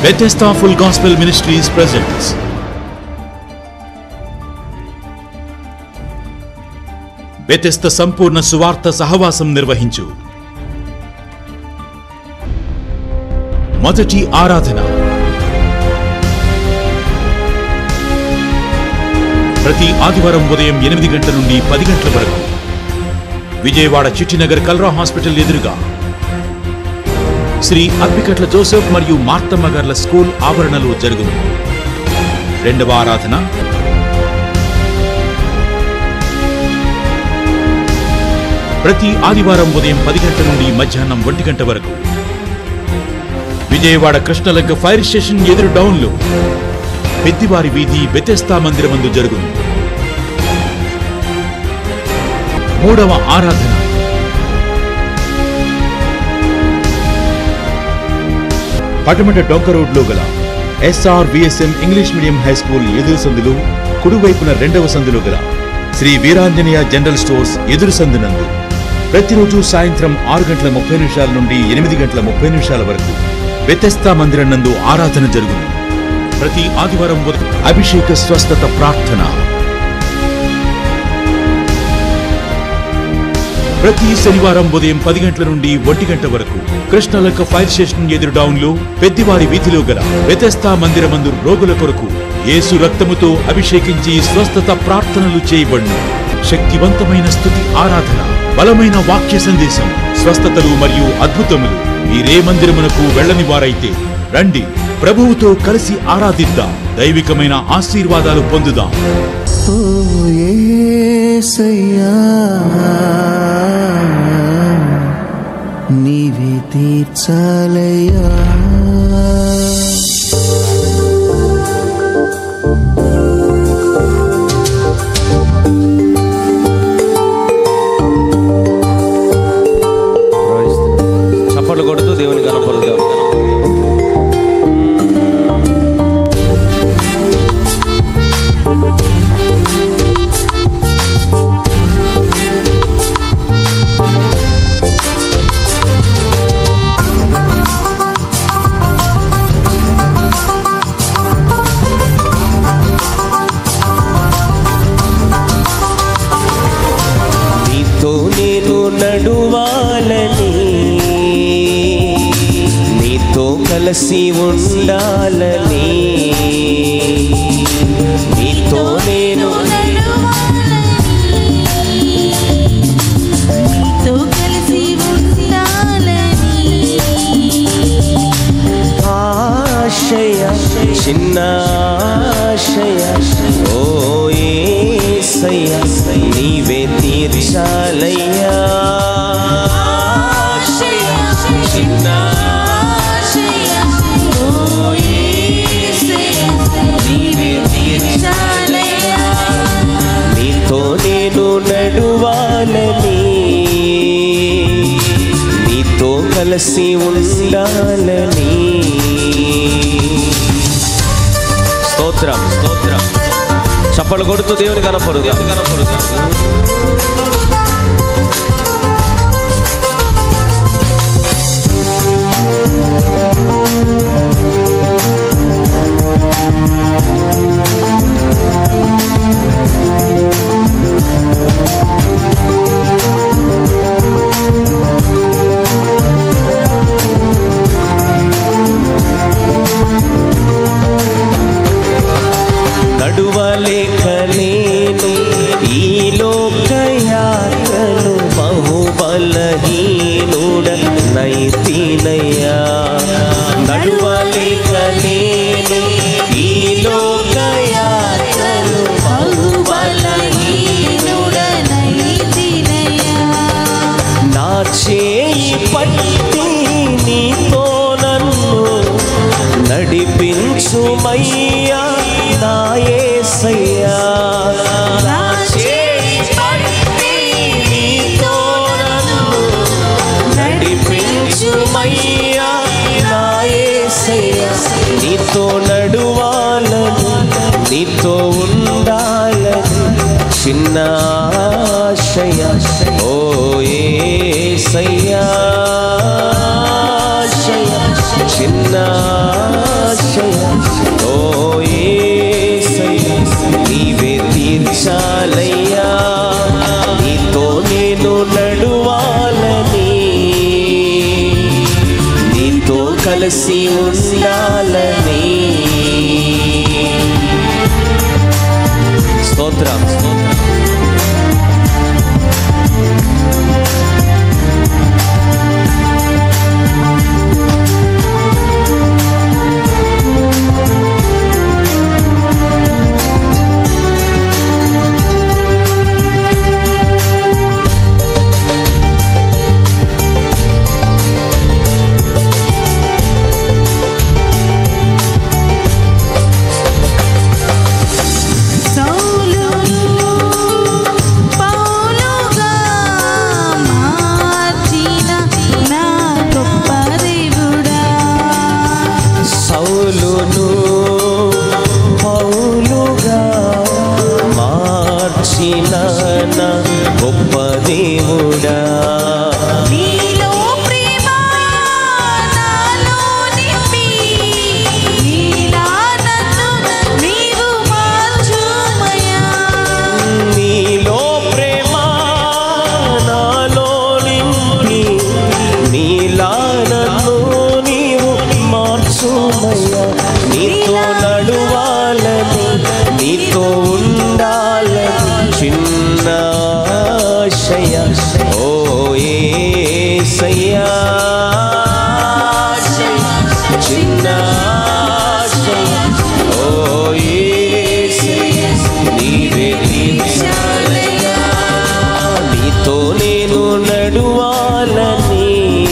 Bethesda Full Gospel Ministries presents Bethesda సంపూర్ణ సువార్త సహవాసం నిర్వహించు మొదటి ఆరాధన ప్రతి ఆదివారం ఉదయం ఎనిమిది గంటల నుండి పది గంటల వరకు విజయవాడ చిట్టినగర్ కల్రా హాస్పిటల్ ఎదురుగా శ్రీ అప్పికట్ల జోసెఫ్ మరియు మార్తమ్మ గార్ల స్కూల్ ఆవరణలో జరుగును రెండవ ఆరాధన ప్రతి ఆదివారం ఉదయం పది గంటల నుండి మధ్యాహ్నం ఒంటి గంట వరకు విజయవాడ కృష్ణలంక ఫైర్ స్టేషన్ ఎదురు డౌన్లో పెద్దివారి వీధి బెతెస్తా మందిరమందు జరుగును మూడవ ఆరాధన పటమట డొంక రోడ్లో గల SR VSM English medium high school ఎదురు సందులు కుడివైపున రెండవ సందులో గల శ్రీ వీరాంజనేయ జనరల్ స్టోర్స్ ఎదురు సందునందు ప్రతిరోజు సాయంత్రం ఆరు గంటల ముప్పై నిమిషాల నుండి ఎనిమిది గంటల ముప్పై నిమిషాల వరకు వ్యతస్థా మందిరం నందు ఆరాధన జరుగును ప్రతి ఆదివారం ఉదయం అభిషేక స్వస్థత ప్రార్థన ప్రతి శనివారం ఉదయం పది గంటల నుండి ఒంటి గంట వరకు కృష్ణలక్క ఫైర్ స్టేషన్ ఎదురు డౌన్ లో పెద్దివారి వీధిలో గల వ్యతస్థా మందిరమందు రోగుల కొరకు యేసు రక్తముతో అభిషేకించి స్వస్థత ప్రార్థనలు చేయబడును శక్తివంతమైన స్థుతి ఆరాధన బలమైన వాక్య సందేశం స్వస్థతలు మరియు అద్భుతములు మీరే మందిరమునకు వెళ్ళని వారైతే రండి ప్రభువుతో కలిసి ఆరాధిద్దాం దైవికమైన ఆశీర్వాదాలు పొందుదాం ఓ యేసయ్యా నీవే తీర్చాలయ్యా చప్పట్లు కొడుతూ దేవుని కనపరుద్దాం నీతో నేను నడువాలని నీతో కలిసి ఉండాలని నీతో నేను నీతో కలిసి ఉండాలని ఆశయ చిన్న ఆశయ ఓ యేసయ్య నీవే తీర్చాలయ్యా ఆశయ చిన్న ఆశయ ఓ యేసయ్య నీవే తీర్చాలయ్యా నీతో నేను నడువాలని నీతో కలిసి ఉండాలని స్తోత్రం స్తోత్రం చప్పలు కొడుతూ దేవుని కనపడు దేవుని కనపడు నడువలేక నేను ఈ లోకయాత్రను బహుబలహీనుడ నైతినయ్యా నడువలేక నేను ఈ లోకయాత్రను బహుబలహీనుడనైతినయ్యా నా చేయి పట్టి నీతో నన్ను నడిపించుమయ్యా నా యేసయ్యా నా చేయి పట్టి నీతో నన్ను నడిపించుమయ్యా నా యేసయ్యా నీతో నడువాలను నీతో ఉండాలని చిన్న ఆశయ ఓ యేసయ్యా ఆశయ చిన్న ఆశయ కలిసి ఉండాలని స్తోత్రం స్తోత్రం సౌలును పౌలుగా మార్చిన నా గొప్ప దేవుడా సౌలును పౌలుగా మార్చిన నా గొప్ప దేవుడా నీలో ప్రేమ నాలో నింపి నీలా నన్ను నీవు మార్చుమయా నీలో ప్రేమ నాలో నింపి నీలా నన్ను నీవు మార్చుమయ్యా నీతో నడువాలని నీతో ఉండాలని చిన్న ఆశయ ఓ ఏసయ్యా చిన్న ఆశయ ఓ ఏసయ్యా నీవే తీర్చాలయ్యా నీతో నేను నడువాలని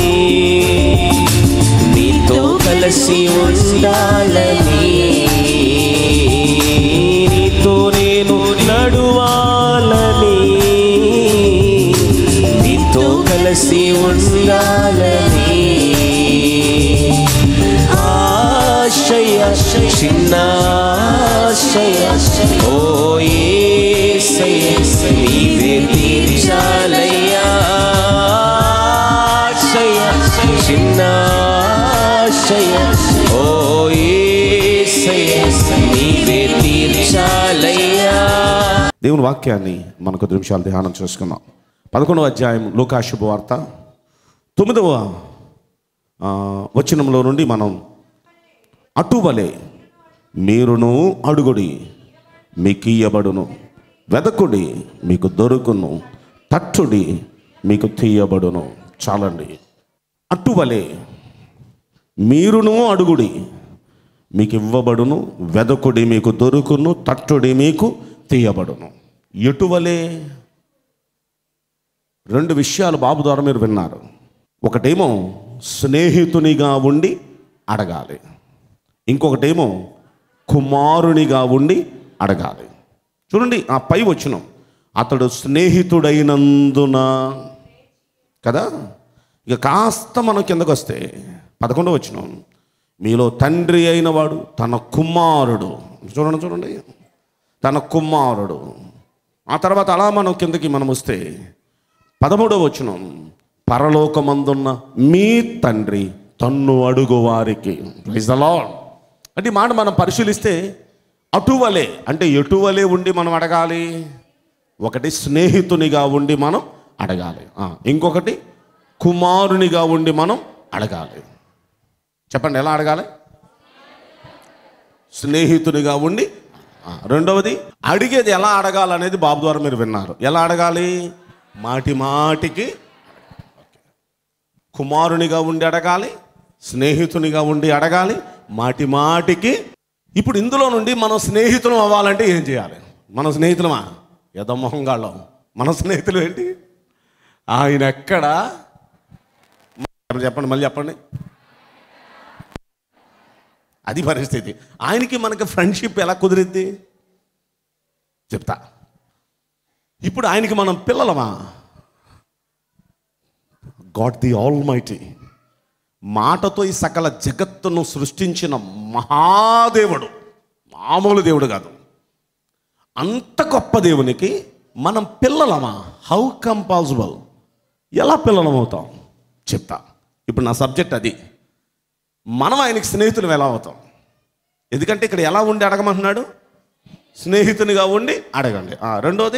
నీతో కలిసి ఉండాలని నీతో నేను నడువాలని నీతో కలిసి ఉండాలని ఆశయ చిన్న ఆశయ ఓ యేసయ్య, నీవే తీర్చాలయ్యా ఆశయ చిన్న ఆశయ ఓ యేసయ్య, నీవే తీర్చాలయ్యా దేవుని వాక్యాన్ని మన కొద్ది నిమిషాలు ధ్యానం చేసుకుందాం పదకొండవ అధ్యాయం లోకా శుభవార్త తొమ్మిదవ ఆ, వచనంలో నుండి మనం అటువలే మీరును అడుగుడి మీకు ఇయ్యబడును వెదకుడి మీకు దొరుకును తట్టుడి మీకు తీయబడును చాలండి అటువలే మీరును అడుగుడి మీకు ఇవ్వబడును వెదకుడి మీకు దొరుకును తట్టుడి మీకు తీయబడును ఎటువలే రెండు విషయాలు బాబు ద్వారా మీరు విన్నారు ఒకటేమో స్నేహితునిగా ఉండి అడగాలి ఇంకొకటేమో కుమారునిగా ఉండి అడగాలి చూడండి ఆ పై వచ్చిన అతడు స్నేహితుడైనందున కదా ఇక కాస్త మనం కిందకు వస్తే పదకొండవ వచ్చిన మీలో తండ్రి అయిన వాడు తన కుమారుడు చూడండి చూడండి తన కుమారుడు ఆ తర్వాత అలా మనం కిందకి మనం వస్తే పదమూడవ వచనం పరలోకమందున్న మీ తండ్రి తన్ను అడుగు వారికి ప్రైజ్ ద లార్డ్ అంటే ఈ మాట మనం పరిశీలిస్తే అటువలే అంటే ఎటువలే ఉండి మనం అడగాలి ఒకటి స్నేహితునిగా ఉండి మనం అడగాలి ఆ, ఇంకొకటి కుమారునిగా ఉండి మనం అడగాలి చెప్పండి ఎలా అడగాలి స్నేహితునిగా ఉండి ఆ, రెండవది అడిగేది ఎలా అడగాలనేది బాబు ద్వారా మీరు విన్నారు ఎలా అడగాలి మాటి మాటికి కుమారునిగా ఉండి అడగాలి స్నేహితునిగా ఉండి అడగాలి మాటి మాటికి ఇప్పుడు ఇందులో నుండి మనం స్నేహితులం అవ్వాలంటే ఏం చేయాలి మన స్నేహితులమా యథమొహంగాళ్ళం మన స్నేహితులు ఏంటి ఆయన ఎక్కడ చెప్పండి మళ్ళీ చెప్పండి అది పరిస్థితి ఆయనకి మనకి ఫ్రెండ్షిప్ ఎలా కుదిరిద్ది చెప్తా ఇప్పుడు ఆయనకి మనం పిల్లలమా గాడ్ ది ఆల్ మైటీ మాటతో ఈ సకల జగత్తును సృష్టించిన మహాదేవుడు మామూలు దేవుడు కాదు అంత గొప్ప దేవునికి మనం పిల్లలమా హౌ కమ్ పాసిబుల్ ఎలా పిల్లలం అవుతాం చెప్తా ఇప్పుడు నా సబ్జెక్ట్ అది మనం ఆయనకి స్నేహితులు ఎలా అవుతాం ఎందుకంటే ఇక్కడ ఎలా ఉండి అడగమంటున్నాడు స్నేహితునిగా ఉండి అడగండి ఆ, రెండోది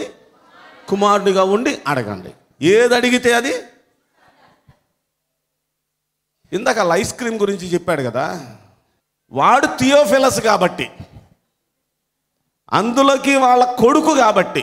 కుమారునిగా ఉండి అడగండి ఏది అడిగితే అది ఇందాక వాళ్ళ ఐస్ క్రీమ్ గురించి చెప్పాడు కదా వాడు థియోఫిలస్ కాబట్టి అందులోకి వాళ్ళ కొడుకు కాబట్టి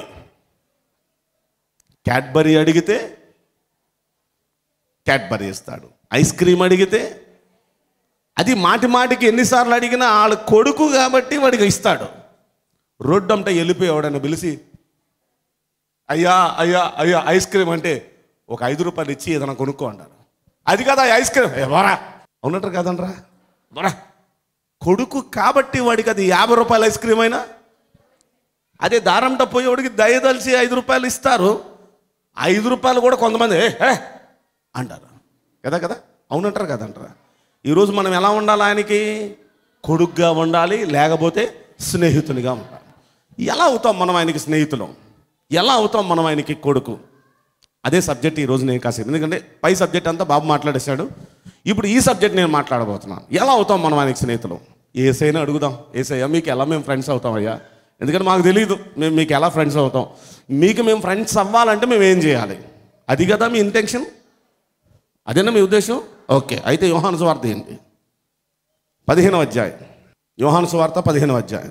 క్యాడ్బరీ అడిగితే క్యాడ్బరీ ఇస్తాడు ఐస్ క్రీమ్ అడిగితే అది మాటి మాటికి ఎన్నిసార్లు అడిగినా వాళ్ళ కొడుకు కాబట్టి వాడికి ఇస్తాడు రోడ్డు అంతా వెళ్ళిపోయి ఎవడన్నా పిలిచి అయ్యా అయ్యా అయ్యా ఐస్ క్రీమ్ అంటే ఒక ఐదు రూపాయలు ఇచ్చి ఏదైనా కొనుక్కో అంటారు అది కదా ఐస్ క్రీమ్ ఏ వరా అవునట్టు కదనరా వరా కొడుకు కాబట్టి వాడికి అది యాభై రూపాయల ఐస్ క్రీమ్ అయినా అదే దారంట పోయేవాడికి దయదలిచి ఐదు రూపాయలు ఇస్తారు ఐదు రూపాయలు కూడా కొంతమంది "ఏ, ఏ" అంటారు కదా కదా అవునంటారు కదంటారా ఈరోజు మనం ఎలా ఉండాలి ఆయనకి కొడుగ్గా ఉండాలి లేకపోతే స్నేహితునిగా ఉండాలి ఎలా అవుతాం మనం ఆయనకి స్నేహితులం ఎలా అవుతాం మనం ఆయనకి కొడుకు అదే సబ్జెక్ట్ ఈరోజు నేను కాసేపు ఎందుకంటే పై సబ్జెక్ట్ అంతా బాబు మాట్లాడేశాడు ఇప్పుడు ఈ సబ్జెక్ట్ నేను మాట్లాడబోతున్నాను ఎలా అవుతాం మనం ఆయనకి స్నేహితులు ఏసైనా అడుగుదాం ఏసయ్యా మీకు ఎలా మేము ఫ్రెండ్స్ అవుతాం అయ్యా ఎందుకంటే మాకు తెలియదు మేము మీకు ఎలా ఫ్రెండ్స్ అవుతాం మీకు మేము ఫ్రెండ్స్ అవ్వాలంటే మేము ఏం చేయాలి అది కదా మీ ఇంటెన్షన్ అదేనా మీ ఉద్దేశం ఓకే అయితే యోహాను సువార్త ఏంటి పదిహేనవ అధ్యాయం యోహాను సువార్త పదిహేనవ అధ్యాయం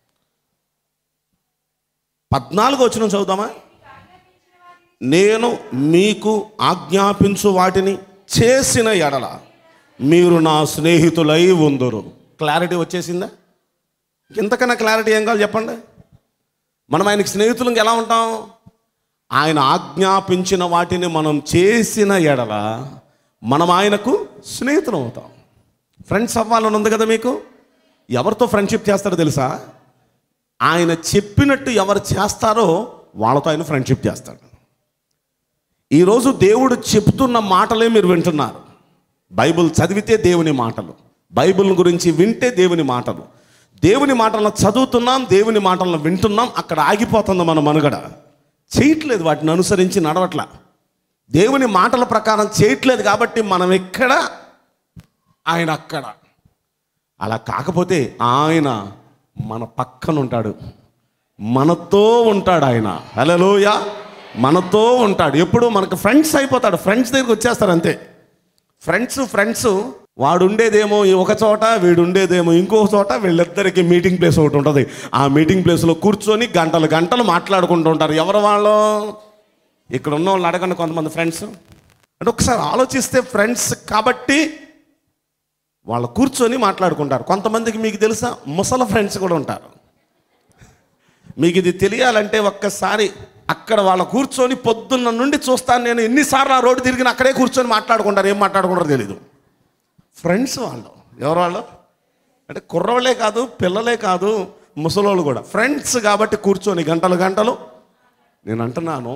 పద్నాలుగు వచ్చిన చదువుతామా నేను మీకు ఆజ్ఞాపించు వాటిని చేసిన ఎడల మీరు నా స్నేహితులై ఉందరు క్లారిటీ వచ్చేసిందా ఇంతకన్నా క్లారిటీ ఏం కావాలి చెప్పండి మనం ఆయనకి స్నేహితులకు ఎలా ఉంటాం ఆయన ఆజ్ఞాపించిన వాటిని మనం చేసిన ఎడల మనం ఆయనకు స్నేహితులు అవుతాం ఫ్రెండ్స్ అవ్వాలని ఉంది కదా మీకు ఎవరితో ఫ్రెండ్షిప్ చేస్తారో తెలుసా ఆయన చెప్పినట్టు ఎవరు చేస్తారో వాళ్ళతో ఆయన ఫ్రెండ్షిప్ చేస్తాడు ఈరోజు దేవుడు చెప్తున్న మాటలే మీరు వింటున్నారు బైబిల్ చదివితే దేవుని మాటలు బైబిల్ గురించి వింటే దేవుని మాటలు దేవుని మాటలను చదువుతున్నాం దేవుని మాటలను వింటున్నాం అక్కడ ఆగిపోతుంది మన మనుగడ చేయట్లేదు వాటిని అనుసరించి నడవట్ల దేవుని మాటల ప్రకారం చేయట్లేదు కాబట్టి మనం ఎక్కడ ఆయన అక్కడ అలా కాకపోతే ఆయన మన పక్కన ఉంటాడు మనతో ఉంటాడు ఆయన హలోయ మనతో ఉంటాడు ఎప్పుడు మనకు ఫ్రెండ్స్ అయిపోతాడు ఫ్రెండ్స్ దగ్గరికి వచ్చేస్తారు అంతే ఫ్రెండ్స్ ఫ్రెండ్స్ వాడు ఉండేదేమో ఈ ఒక చోట వీడు ఉండేదేమో ఇంకో చోట వీళ్ళిద్దరికి మీటింగ్ ప్లేస్ ఒకటి ఉంటుంది ఆ మీటింగ్ ప్లేస్లో కూర్చొని గంటలు గంటలు మాట్లాడుకుంటూ ఉంటారు ఎవరు వాళ్ళు ఇక్కడ ఉన్న వాళ్ళు అడగండి కొంతమంది ఫ్రెండ్స్ అంటే ఒకసారి ఆలోచిస్తే ఫ్రెండ్స్ కాబట్టి వాళ్ళు కూర్చొని మాట్లాడుకుంటారు కొంతమందికి మీకు తెలుసా ముసల ఫ్రెండ్స్ కూడా ఉంటారు మీకు ఇది తెలియాలంటే ఒక్కసారి అక్కడ వాళ్ళ కూర్చొని పొద్దున్న నుండి చూస్తాను నేను ఎన్నిసార్లు ఆ రోడ్డు తిరిగిన అక్కడే కూర్చొని మాట్లాడుకుంటారు ఏం మాట్లాడుకుంటారో తెలీదు ఫ్రెండ్స్ వాళ్ళు ఎవరు వాళ్ళు అంటే కుర్రోళ్ళే కాదు పిల్లలే కాదు ముసలోళ్ళు కూడా ఫ్రెండ్స్ కాబట్టి కూర్చొని గంటలు గంటలు నేను అంటున్నాను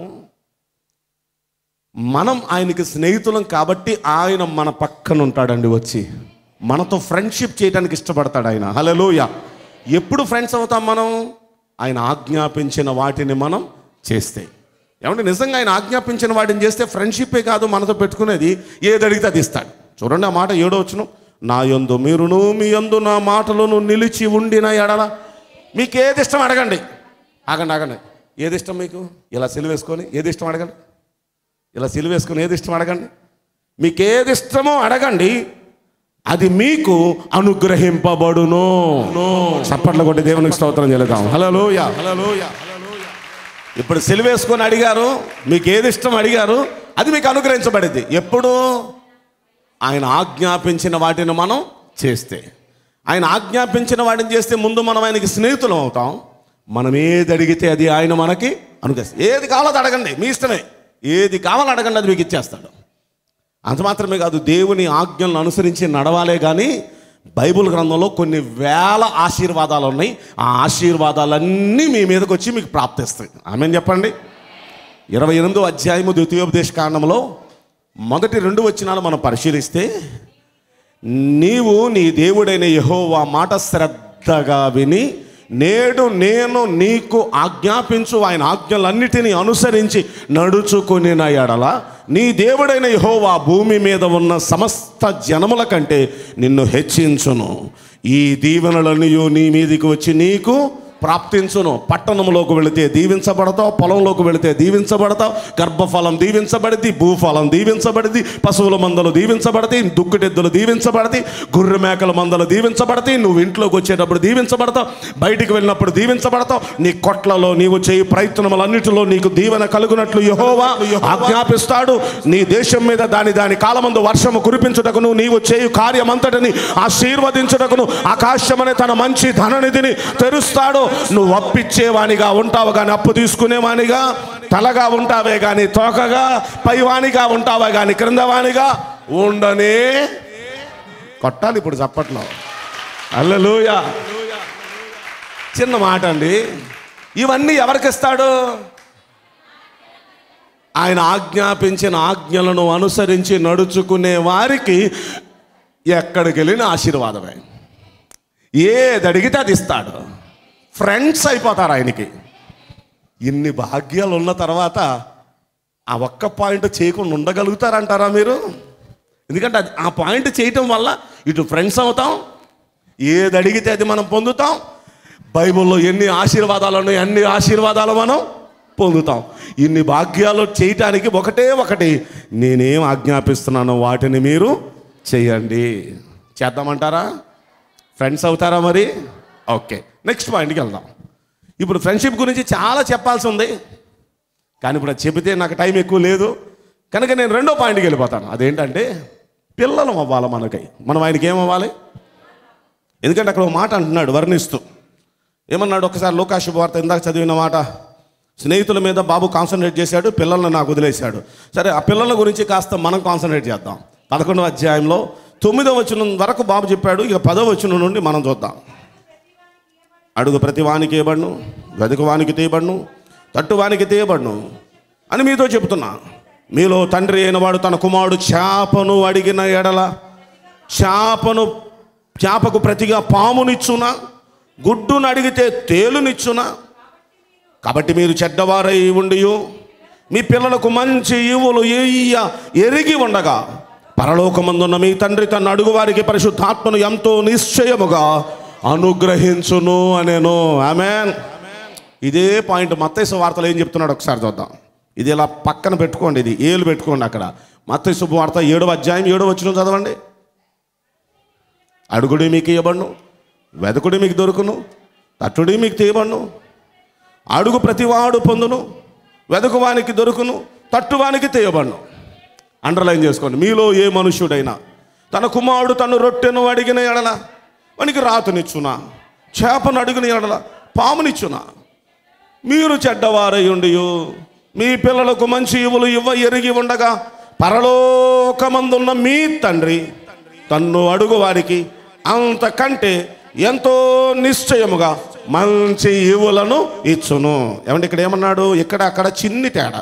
మనం ఆయనకి స్నేహితులం కాబట్టి ఆయన మన పక్కన ఉంటాడండి వచ్చి మనతో ఫ్రెండ్షిప్ చేయడానికి ఇష్టపడతాడు ఆయన హలోయ ఎప్పుడు ఫ్రెండ్స్ అవుతాం మనం ఆయన ఆజ్ఞాపించిన వాటిని మనం చేస్తే ఏమంటే నిజంగా ఆయన ఆజ్ఞాపించిన వాటిని చేస్తే ఫ్రెండ్షిప్పే కాదు మనతో పెట్టుకునేది ఏది అడిగితే అది ఇస్తాడు చూడండి ఆ మాట ఏడో వచ్చును నా యందు మీరును మీ యందు నా మాటలను నిలిచి ఉండిన ఎడల మీకు ఏది ఇష్టం అడగండి ఆగండి ఆగండి ఏది ఇష్టం మీకు ఇలా సెలివేసుకొని ఏది ఇష్టం అడగండి ఇలా సిలువేసుకుని ఏది ఇష్టం అడగండి మీకు ఏది ఇష్టమో అడగండి అది మీకు అనుగ్రహింపబడును చప్పట్లు కొట్టి దేవునికి స్తోత్రం చెల్లుదాం హలోయ హలోయ ఇప్పుడు సిలువేసుకొని అడిగారు మీకు ఏది ఇష్టం అడిగారు అది మీకు అనుగ్రహించబడింది ఎప్పుడు ఆయన ఆజ్ఞాపించిన వాటిని మనం చేస్తే ఆయన ఆజ్ఞాపించిన వాటిని చేస్తే ముందు మనం ఆయనకి స్నేహితులం అవుతాం మనం ఏది అడిగితే అది ఆయన మనకి అనుగ్రహిస్తాం ఏది కావాలో అది అడగండి మీ ఇష్టమే ఏది కావాలో అడగండి అది మీకు ఇచ్చేస్తాడు అంత మాత్రమే కాదు దేవుని ఆజ్ఞలను అనుసరించి నడవాలే కానీ బైబిల్ గ్రంథంలో కొన్ని వేల ఆశీర్వాదాలు ఉన్నాయి ఆ ఆశీర్వాదాలన్నీ మీ మీదకి వచ్చి మీకు ప్రాప్తిస్తాయి ఆమె చెప్పండి ఇరవై ఎనిమిదో అధ్యాయము ద్వితీయోపదేశ కాండంలో మొదటి రెండు వచనాలు మనం పరిశీలిస్తే నీవు నీ దేవుడైన యెహోవా మాట శ్రద్ధగా విని నేడు నేను నీకు ఆజ్ఞాపించు ఆయన ఆజ్ఞలన్నిటినీ అనుసరించి నడుచుకుని ఎడల నీ దేవుడైన యెహోవా భూమి మీద ఉన్న సమస్త జనముల కంటే నిన్ను హెచ్చించును ఈ దీవెనలన్నీ నీ మీదికి వచ్చి నీకు ప్రాప్తించును పట్టణంలోకి వెళితే దీవించబడతావు పొలంలోకి వెళితే దీవించబడతావు గర్భఫలం దీవించబడితే భూఫలం దీవించబడితే పశువుల మందలు దీవించబడతాయి దుక్కుటెద్దులు దీవించబడతాయి గొర్రె మేకల మందలు దీవించబడతాయి నువ్వు ఇంట్లోకి వచ్చేటప్పుడు దీవించబడతావు బయటికి వెళ్ళినప్పుడు దీవించబడతావు నీ కొట్లలో నీవు చేయి ప్రయత్నములన్నిటిలో నీకు దీవెన కలుగునట్లు యహోవా ఆజ్ఞాపిస్తాడు నీ దేశం మీద దాని దాని కాలమందు వర్షము కురిపించుటకును నీవు చేయు కార్యమంతటిని ఆశీర్వదించుటకును ఆకాశమనే తన మంచి ధననిధిని తెరుస్తాడు నువ్వు అప్పిచ్చేవానిగా ఉంటావు కానీ అప్పు తీసుకునేవానిగా తలగా ఉంటావే కానీ తోకగా పైవానిగా ఉంటావా కానీ క్రిందవానిగా ఉండనే కొట్టాలి ఇప్పుడు చప్పట్లో అల్లెలూయ చిన్న మాట అండి ఇవన్నీ ఎవరికి ఇస్తాడు ఆయన ఆజ్ఞాపించిన ఆజ్ఞలను అనుసరించి నడుచుకునే వారికి ఎక్కడికి వెళ్ళిన ఆశీర్వాదమే ఏది అడిగితే అది ఇస్తాడు ఫ్రెండ్స్ అయిపోతారు ఆయనకి ఇన్ని భాగ్యాలు ఉన్న తర్వాత ఆ ఒక్క పాయింట్ చేయకుండా ఉండగలుగుతారంటారా మీరు ఎందుకంటే అది ఆ పాయింట్ చేయటం వల్ల ఇటు ఫ్రెండ్స్ అవుతాం ఏది అడిగితే అది మనం పొందుతాం బైబిల్లో ఎన్ని ఆశీర్వాదాలు ఉన్నాయి అన్ని ఆశీర్వాదాలు మనం పొందుతాం ఇన్ని భాగ్యాలు చేయటానికి ఒకటే ఒకటి నేనేం ఆజ్ఞాపిస్తున్నానో వాటిని మీరు చేయండి చేద్దామంటారా ఫ్రెండ్స్ అవుతారా మరి ఓకే నెక్స్ట్ పాయింట్కి వెళ్దాం ఇప్పుడు ఫ్రెండ్షిప్ గురించి చాలా చెప్పాల్సి ఉంది కానీ ఇప్పుడు అది చెబితే నాకు టైం ఎక్కువ లేదు కనుక నేను రెండో పాయింట్కి వెళ్ళిపోతాను అదేంటంటే పిల్లలు అవ్వాలి మనకి మనం ఆయనకి ఏమవ్వాలి ఎందుకంటే అక్కడ ఒక మాట అంటున్నాడు వర్ణిస్తూ ఏమన్నాడు ఒకసారి లోకాశు వార్త ఇందాక చదివిన మాట స్నేహితుల మీద బాబు కాన్సన్ట్రేట్ చేశాడు పిల్లల్ని నాకు వదిలేశాడు సరే ఆ పిల్లల గురించి కాస్త మనం కాన్సన్ట్రేట్ చేద్దాం పదకొండవ అధ్యాయంలో తొమ్మిదవ వచనం వరకు బాబు చెప్పాడు ఇక పదవ వచనం నుండి మనం చూద్దాం అడుగు ప్రతి వానికి ఇవ్వబడును వెదుకు వానికి తీయబడును తట్టు వానికి తీయబడును అని మీతో చెబుతున్నా మీలో తండ్రి అయినవాడు తన కుమారుడు చేపను అడిగిన ఎడల చేపను చేపకు ప్రతిగా పామునిచ్చునా గుడ్డును అడిగితే తేలునిచ్చునా కాబట్టి మీరు చెడ్డవారై ఉండి మీ పిల్లలకు మంచి ఈవులు ఏయ్య ఎరిగి ఉండగా పరలోకమందున్న మీ తండ్రి తన అడుగు వారికి పరిశుద్ధాత్మను ఎంతో నిశ్చయముగా అనుగ్రహించును అనేను ఆమెన్ ఇదే పాయింట్ మత్తైసు వార్తలు ఏం చెప్తున్నాడు ఒకసారి చూద్దాం ఇది ఇలా పక్కన పెట్టుకోండి ఇది ఏలు పెట్టుకోండి అక్కడ మత్తైసు వార్త ఏడవ అధ్యాయం ఏడవ వచ్చిన చదవండి అడుగుడి మీకు ఇవ్వబడును వెదకుడి మీకు దొరుకును తట్టుడి మీకు తీయబడును అడుగు ప్రతివాడు పొందును వెదకువానికి దొరుకును తట్టువానికి తీయబడును అండర్లైన్ చేసుకోండి మీలో ఏ మనుష్యుడైనా తన కుమారుడు తను రొట్టెను అడిగిన ఎడల వానికి రాతనిచ్చునా చేపను అడిగిన ఎడల పామునిచ్చునా మీరు చెడ్డవారయుండి మీ పిల్లలకు మంచి ఇవులు ఇవ్వ ఎరిగి ఉండగా పరలోకమందున్న మీ తండ్రి తన్ను అడుగు వారికి అంతకంటే ఎంతో నిశ్చయముగా మంచి ఇవులను ఇచ్చును ఏమంటే ఇక్కడ ఏమన్నాడు ఇక్కడ అక్కడ చిన్ని తేడా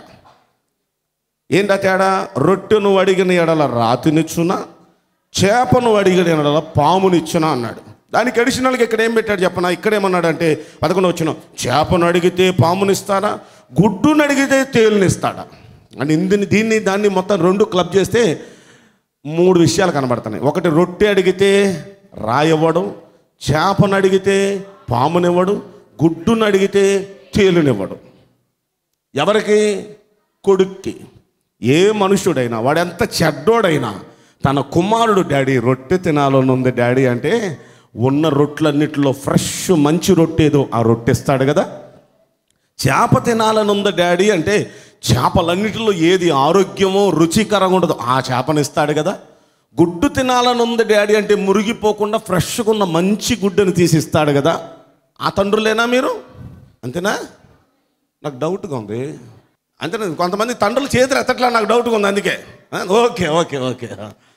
ఏంటా తేడా రొట్టెను అడిగిన ఎడల రాతినిచ్చునా చేపను అడిగిన ఎడల పామునిచ్చునా అన్నాడు దానికి అడిషనల్గా ఇక్కడ ఏం పెట్టాడు చెప్పనా ఇక్కడ ఏమన్నాడంటే పదకొండు వచ్చిన చేపను అడిగితే పామునిస్తాడా గుడ్డును అడిగితే తేలునిస్తాడా అంటే ఇందుని దీన్ని దాన్ని మొత్తం రెండు క్లబ్ చేస్తే మూడు విషయాలు కనబడుతున్నాయి ఒకటి రొట్టె అడిగితే రాయవ్వడం చేపను అడిగితే పామునివ్వడు గుడ్డును అడిగితే తేలునివ్వడు ఎవరికి కొడుక్కి ఏ మనుషుడైనా వాడు ఎంత చెడ్డోడైనా తన కుమారుడు డాడీ రొట్టె తినాలనుంది డాడీ అంటే ఉన్న రొట్టెలన్నిటిలో ఫ్రెష్ మంచి రొట్టె ఏదో ఆ రొట్టె ఇస్తాడు కదా చేప తినాలనుంది డాడీ అంటే చేపలన్నిటిలో ఏది ఆరోగ్యమో రుచికరంగా ఉండదో ఆ చేపని ఇస్తాడు కదా గుడ్డు తినాలనుంది డాడీ అంటే మురిగిపోకుండా ఫ్రెష్గా ఉన్న మంచి గుడ్డుని తీసి ఇస్తాడు కదా ఆ తండ్రులేనా మీరు అంతేనా నాకు డౌట్గా ఉంది అంతే కొంతమంది తండ్రులు చేతులు ఎత్తట్లా నాకు డౌట్గా ఉంది అందుకే ఆ, ఓకే ఓకే ఓకే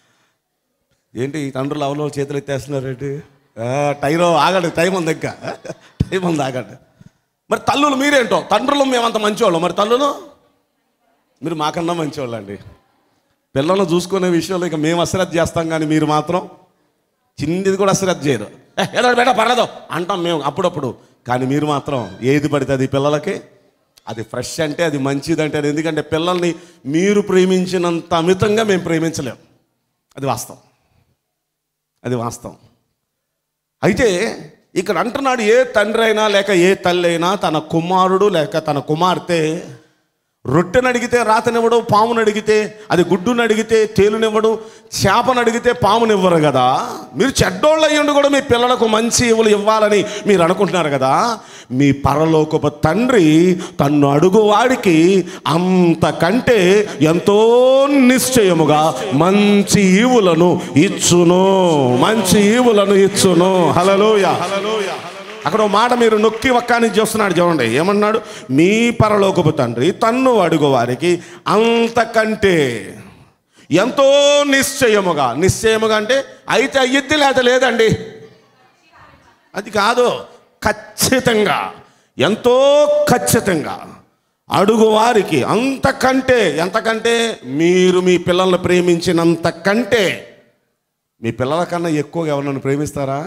ఏంటి ఈ తండ్రులు అవలో చేతులు ఎత్తేస్తున్నారు ఏంటి ఆ, టైరో ఆగండి టైం ఉంది ఇంకా టైం ఉంది ఆగండి మరి తల్లులు మీరేంటో తండ్రులు మేమంత మంచివాళ్ళం మరి తల్లులు మీరు మాకన్నా మంచివాళ్ళండి పిల్లలను చూసుకునే విషయంలో ఇక మేము అశ్రద్ధ చేస్తాం కానీ మీరు మాత్రం చిన్నది కూడా అశ్రద్ధ చేయరు "ఏ, ఏదో బేట పర్లేదు అంటాం మేము అప్పుడప్పుడు కానీ మీరు మాత్రం ఏది పడితే అది పిల్లలకి అది ఫ్రెష్ అంటే అది మంచిది అంటే అది ఎందుకంటే పిల్లల్ని మీరు ప్రేమించినంత అమితంగా మేము ప్రేమించలేం అది వాస్తవం అది వాస్తవం అయితే ఇక్కడ అంటున్నాడు ఏ తండ్రి అయినా లేక ఏ తల్లి అయినా తన కుమారుడు లేక తన కుమార్తె రొట్టెను అడిగితే రాతనివ్వడు పామును అడిగితే అది గుడ్డును అడిగితే తేలునివ్వడు చేపను అడిగితే పామునివ్వరు కదా మీరు చెడ్డోళ్ళు అయ్యుండి కూడా మీ పిల్లలకు మంచి ఇవులు ఇవ్వాలని మీరు అనుకుంటున్నారు కదా మీ పరలోకపు తండ్రి తన్ను అడుగు వాడికి అంతకంటే ఎంతో నిశ్చయముగా మంచి ఈవులను ఇచ్చును మంచి ఈవులను ఇచ్చును హలలోయ హలలోయ అక్కడ ఓ మాట మీరు నొక్కి ఒక్కాని చూస్తున్నాడు చూడండి ఏమన్నాడు మీ పరలోకపు తండ్రి తన్ను అడుగు వారికి అంతకంటే ఎంతో నిశ్చయముగా నిశ్చయముగా అంటే అయితే అయ్యిద్ది లేదా లేదండి అది కాదు ఖచ్చితంగా ఎంతో ఖచ్చితంగా అడుగు వారికి అంతకంటే ఎంతకంటే మీరు మీ పిల్లల్ని ప్రేమించినంత కంటే మీ పిల్లల కన్నా ఎక్కువగా ఎవరినైనా ప్రేమిస్తారా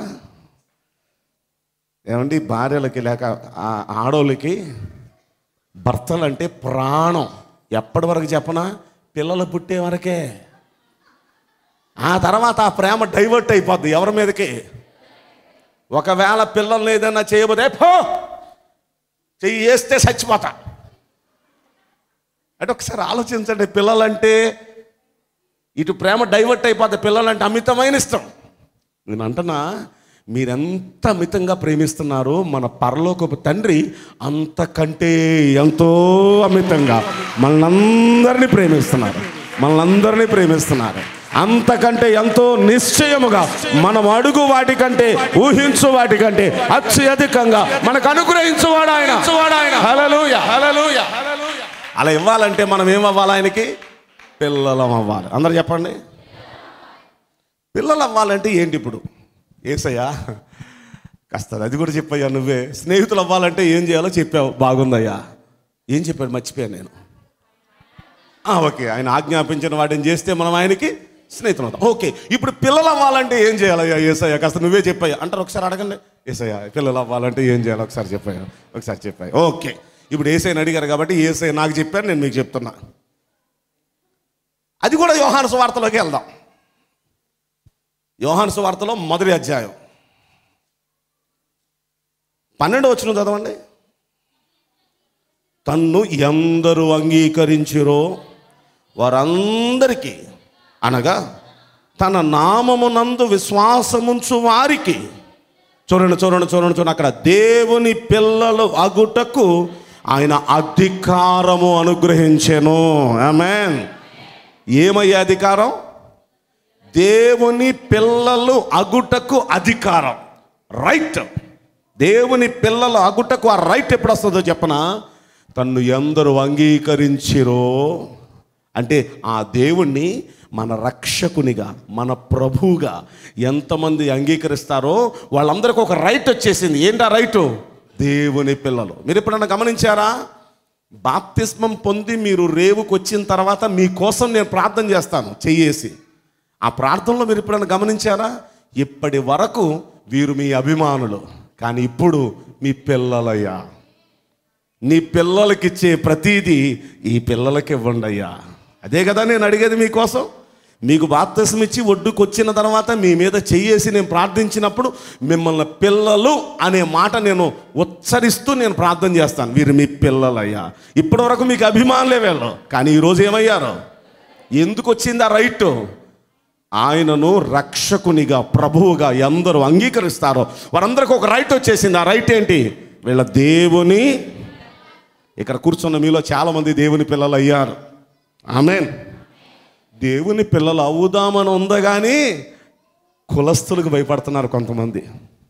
ఏమండి భార్యలకి లేక ఆ- ఆడోళ్ళకి భర్తలంటే ప్రాణం ఎప్పటి వరకు చెప్పనా పిల్లలు పుట్టే వరకే ఆ తర్వాత ఆ ప్రేమ డైవర్ట్ అయిపోద్ది ఎవరి మీదకి ఒకవేళ పిల్లల్ని ఏదైనా చేయబోతే పో చెయ్యి వేస్తే చచ్చిపోతా అంటే ఒకసారి ఆలోచించండి పిల్లలంటే ఇటు ప్రేమ డైవర్ట్ అయిపోద్ది పిల్లలంటే అమితమైన ఇష్టం నేను అంటున్నా మీరెంత అమితంగా ప్రేమిస్తున్నారో మన పరలోకపు తండ్రి అంతకంటే ఎంతో అమితంగా మనల్ని ప్రేమిస్తున్నారు మనల్ని ప్రేమిస్తున్నారు అంతకంటే ఎంతో నిశ్చయముగా మనం అడుగు వాటికంటే ఊహించు వాటికంటే అత్యధికంగా మనకు అనుగ్రహించువాడు ఆయన ఆయన హల్లెలూయ హల్లెలూయ అలా ఇవ్వాలంటే మనం ఏం అవ్వాలి ఆయనకి పిల్లలం అవ్వాలి అందరు చెప్పండి పిల్లలు అవ్వాలంటే ఏంటి ఇప్పుడు ఏసయ్యా కాస్త అది కూడా చెప్పయ్యా నువ్వే స్నేహితులు అవ్వాలంటే ఏం చేయాలో చెప్పావు బాగుందయ్యా ఏం చెప్పాడు మర్చిపోయాను నేను ఆ, ఓకే ఆయన ఆజ్ఞాపించిన వాటిని చేస్తే మనం ఆయనకి స్నేహితులు అవుతాం ఓకే ఇప్పుడు పిల్లలు అవ్వాలంటే ఏం చేయాలయ్యా ఏసయ్యా కాస్త నువ్వే చెప్పాయా అంటారు ఒకసారి అడగండి ఏసయ్యా పిల్లలు అవ్వాలంటే ఏం చేయాలి ఒకసారి చెప్పాయా ఒకసారి చెప్పాయి ఓకే ఇప్పుడు ఏసైని అడిగారు కాబట్టి ఏసై నాకు చెప్పారు నేను మీకు చెప్తున్నా అది కూడా యోహాను సువార్తలోకి వెళ్దాం యోహాను సువార్తలో మొదటి అధ్యాయం పన్నెండు వచ్చిన చదవండి తన్ను ఎందరు అంగీకరించిరో వారందరికీ అనగా తన నామమునందు విశ్వాసముంచు వారికి చూడండి చూడండి చూడండి చూడండి అక్కడ దేవుని పిల్లలు అగుటకు ఆయన అధికారము అనుగ్రహించెను ఆమెన్ ఏమయ్యే అధికారం దేవుని పిల్లలు అగుటకు అధికారం రైట్ దేవుని పిల్లలు అగుటకు ఆ రైట్ ఎప్పుడు వస్తుందో చెప్పనా తన్ను ఎందరు అంగీకరించిరో అంటే ఆ దేవుణ్ణి మన రక్షకునిగా మన ప్రభువుగా ఎంతమంది అంగీకరిస్తారో వాళ్ళందరికీ ఒక రైట్ వచ్చేసింది ఏంటా రైటు దేవుని పిల్లలు మీరు ఎప్పుడన్నా గమనించారా బాప్తిస్మం పొంది మీరు రేవుకు వచ్చిన తర్వాత మీకోసం నేను ప్రార్థన చేస్తాను చెయ్యేసి ఆ ప్రార్థనలో మీరు ఎప్పుడైనా గమనించారా ఇప్పటి వరకు వీరు మీ అభిమానులు కానీ ఇప్పుడు మీ పిల్లలయ్యా నీ పిల్లలకిచ్చే ప్రతీది ఈ పిల్లలకి ఇవ్వండి అయ్యా అదే కదా నేను అడిగేది మీకోసం మీకు బాప్తసం ఇచ్చి ఒడ్డుకు వచ్చిన తర్వాత మీ మీద చెయ్యేసి నేను ప్రార్థించినప్పుడు మిమ్మల్ని పిల్లలు అనే మాట నేను ఉచ్చరిస్తూ నేను ప్రార్థన చేస్తాను వీరు మీ పిల్లలయ్యా ఇప్పటి వరకు మీకు అభిమానులే వీళ్ళు కానీ ఈరోజు ఏమయ్యారు ఎందుకు వచ్చింది ఆ రైట్ ఆయనను రక్షకునిగా ప్రభువుగా ఎందరూ అంగీకరిస్తారో వారందరికీ ఒక రైట్ వచ్చేసింది ఆ రైట్ ఏంటి వీళ్ళ దేవుని ఇక్కడ కూర్చున్న మీలో చాలామంది దేవుని పిల్లలు అయ్యారు ఆమెన్ దేవుని పిల్లలు అవుదామని ఉందా కానీ కులస్తులకు భయపడుతున్నారు కొంతమంది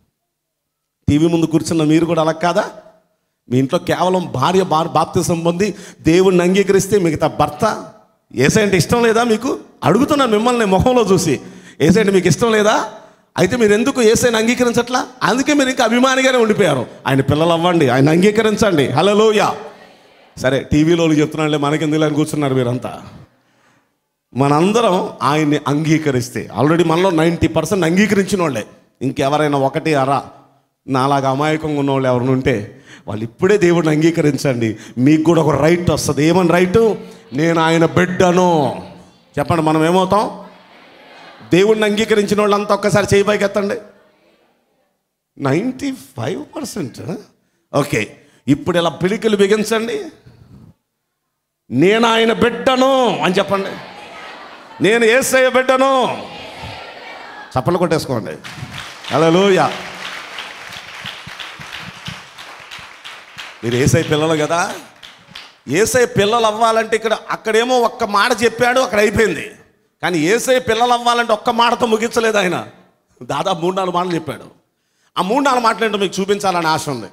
టీవీ ముందు కూర్చున్న మీరు కూడా అలా కాదా మీ ఇంట్లో కేవలం భార్య బార్ బాప్తిసం పొంది దేవుణ్ణి అంగీకరిస్తే మిగతా భర్త ఏసంటే ఇష్టం లేదా మీకు అడుగుతున్నాను మిమ్మల్ని మొహంలో చూసి ఏసంటే మీకు ఇష్టం లేదా అయితే మీరు ఎందుకు ఏసైని అంగీకరించట్లా అందుకే మీరు ఇంకా అభిమానిగానే ఉండిపోయారు ఆయన పిల్లలు అవ్వండి ఆయన అంగీకరించండి హలోయ సరే టీవీలో చెప్తున్నాళ్ళే మనకెందుకు అని కూర్చున్నారు మీరంతా మనందరం ఆయన్ని అంగీకరిస్తే ఆల్రెడీ మనలో నైంటీ పర్సెంట్ అంగీకరించిన వాళ్ళే ఇంకెవరైనా ఒకటి అరా నాలాగా అమాయకంగా ఉన్న వాళ్ళు ఎవరైనా ఉంటే వాళ్ళు ఇప్పుడే దేవుడిని అంగీకరించండి మీకు కూడా ఒక రైట్ వస్తుంది ఏమని రైటు నేను ఆయన బిడ్డను చెప్పండి మనం ఏమవుతాం దేవుడిని అంగీకరించిన వాళ్ళంతా ఒక్కసారి చేయి పైకి ఎత్తండి నైంటీ ఫైవ్ పర్సెంట్ ఓకే ఇప్పుడు ఇలా పిడికిలు బిగించండి నేను ఆయన బిడ్డను అని చెప్పండి నేను ఏసయ్య బిడ్డను చప్పలు కొట్టేసుకోండి హల్లెలూయా మీరు ఏసై పిల్లలు కదా ఏసై పిల్లలు అవ్వాలంటే ఇక్కడ అక్కడేమో ఒక్క మాట చెప్పాడు అక్కడ అయిపోయింది కానీ ఏసై పిల్లలు అవ్వాలంటే ఒక్క మాటతో ముగించలేదు ఆయన దాదాపు మూడు నాలుగు మాటలు చెప్పాడు ఆ మూడు నాలుగు మాటలు ఏంటో మీకు చూపించాలని ఆశ ఉంది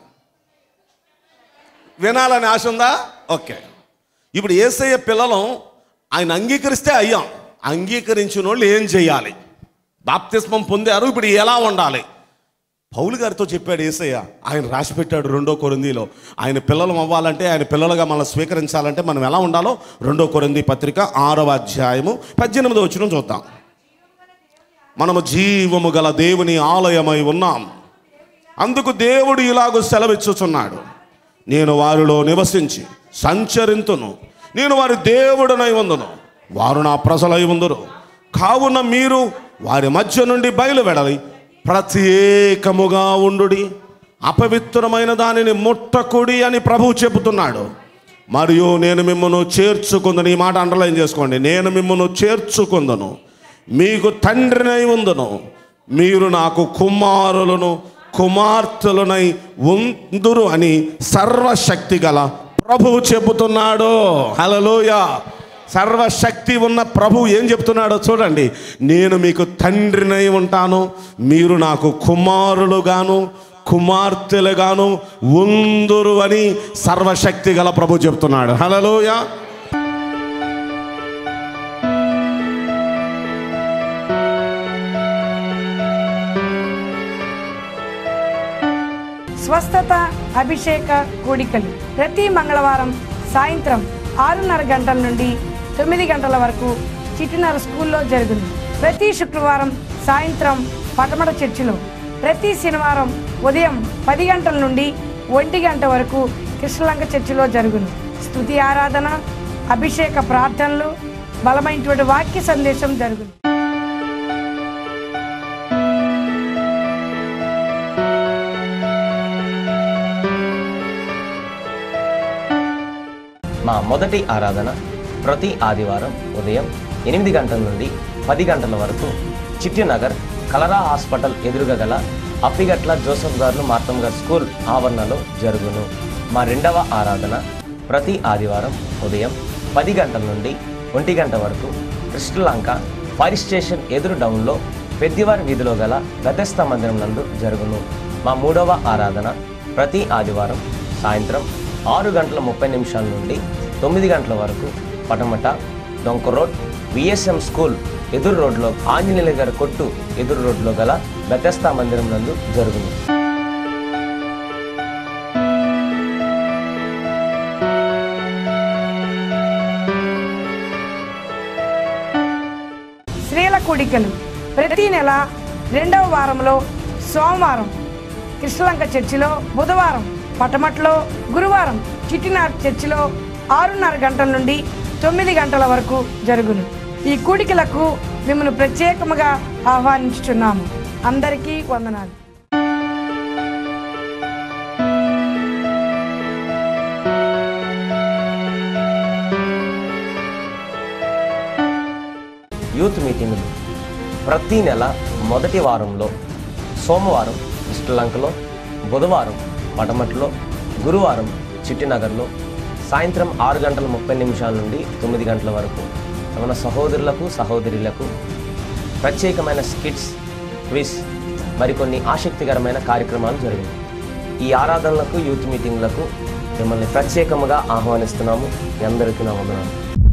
వినాలని ఆశ ఉందా ఓకే ఇప్పుడు ఏసయ్య పిల్లలు ఆయన అంగీకరిస్తే అయ్యాం అంగీకరించిన వాళ్ళు ఏం చేయాలి బాప్తిస్మం పొందారు ఇప్పుడు ఎలా ఉండాలి పౌలు గారితో చెప్పాడు ఏసయ్య ఆయన రాసి పెట్టాడు రెండో కొరిందీలో ఆయన పిల్లలు అవ్వాలంటే ఆయన పిల్లలుగా మనం స్వీకరించాలంటే మనం ఎలా ఉండాలో రెండో కొరింది పత్రిక ఆరవ అధ్యాయము పద్దెనిమిదో వచ్చిన చూద్దాం మనము జీవము గల దేవుని ఆలయమై ఉన్నాం అందుకు దేవుడు ఇలాగూ సెలవిచ్చుచున్నాడు నేను వారిలో నివసించి సంచరింతును నేను వారి దేవుడనై ఉందును వారు నా ప్రజలై ఉందురు కావున మీరు వారి మధ్య నుండి బయలువెడలి ప్రత్యేకముగా ఉండుడి అపవిత్రమైన దానిని ముట్టకుడి అని ప్రభువు చెబుతున్నాడు మరియు నేను మిమ్మల్ని చేర్చుకుందని ఈ మాట అండర్లైన్ చేసుకోండి నేను మిమ్మల్ని చేర్చుకుందను మీకు తండ్రినై ఉందును మీరు నాకు కుమారులను కుమార్తెలనై ఉందురు అని సర్వశక్తి గల ప్రభువు చెబుతున్నాడు హలలోయ సర్వశక్తి ఉన్న ప్రభువు ఏం చెప్తున్నాడో చూడండి నేను మీకు తండ్రినై ఉంటాను మీరు నాకు కుమారులుగాను కుమార్తెలుగాను ఉందురు అని సర్వశక్తి గల ప్రభు చెప్తున్నాడు హలలోయ స్వస్థత అభిషేక కూడికలు ప్రతి మంగళవారం సాయంత్రం ఆరున్నర గంటల నుండి తొమ్మిది గంటల వరకు చిట్టినర స్కూల్లో జరుగును ప్రతి శుక్రవారం సాయంత్రం పటమట చర్చిలో ప్రతి శనివారం ఉదయం పది గంటల నుండి ఒంటి గంట వరకు కృష్ణలంక చర్చిలో జరుగును స్తుతి ఆరాధన అభిషేక ప్రార్థనలు బలమైనటువంటి వాక్య సందేశం జరుగును మా మొదటి ఆరాధన ప్రతి ఆదివారం ఉదయం ఎనిమిది గంటల నుండి పది గంటల వరకు చిట్టినగర్ కలరా హాస్పిటల్ ఎదురుగా గల అప్పిగట్ల జోసఫ్ గారు మార్తం గారు స్కూల్ ఆవరణలో జరుగును మా రెండవ ఆరాధన ప్రతి ఆదివారం ఉదయం పది గంటల నుండి ఒంటి గంట వరకు కృష్ణలంక ఫైర్ స్టేషన్ ఎదురు డౌన్లో పెద్దివారి వీధిలో గల గతస్థ మందిరం నందు జరుగును మా మూడవ ఆరాధన ప్రతి ఆదివారం సాయంత్రం ఆరు గంటల ముప్పై నిమిషాల నుండి తొమ్మిది గంటల వరకు పటమట డొంక రోడ్ విఎస్ఎం స్కూల్ ఎదురు రోడ్లో ఆంజనేయుల గారి కొట్టు ఎదురు రోడ్లో గల బెతస్తా మందిరం నందు జరుగును స్త్రీల కూడికలు ప్రతి నెల రెండవ వారంలో సోమవారం కృష్ణలంక చర్చిలో బుధవారం పటమట్లో గురువారం చిట్టినార్ చర్చిలో ఆరున్నర గంటల నుండి తొమ్మిది గంటల వరకు జరుగును ఈ కూడికలకు మిమ్మల్ని ప్రత్యేకముగా ఆహ్వానించుచున్నాము అందరికీ వందనాలు యూత్ మీటింగులు ప్రతి నెల మొదటి వారంలో సోమవారం శ్రీలంకలో బుధవారం పటమట్లో గురువారం చిట్టినగర్లో సాయంత్రం ఆరు గంటల ముప్పై నిమిషాల నుండి తొమ్మిది గంటల వరకు మన సహోదరులకు సహోదరులకు ప్రత్యేకమైన స్కిట్స్ క్విజ్ మరికొన్ని ఆసక్తికరమైన కార్యక్రమాలు జరిగాయి ఈ ఆరాధనలకు యూత్ మీటింగ్లకు మిమ్మల్ని ప్రత్యేకముగా ఆహ్వానిస్తున్నాము మీ అందరికీ నా వందనాలు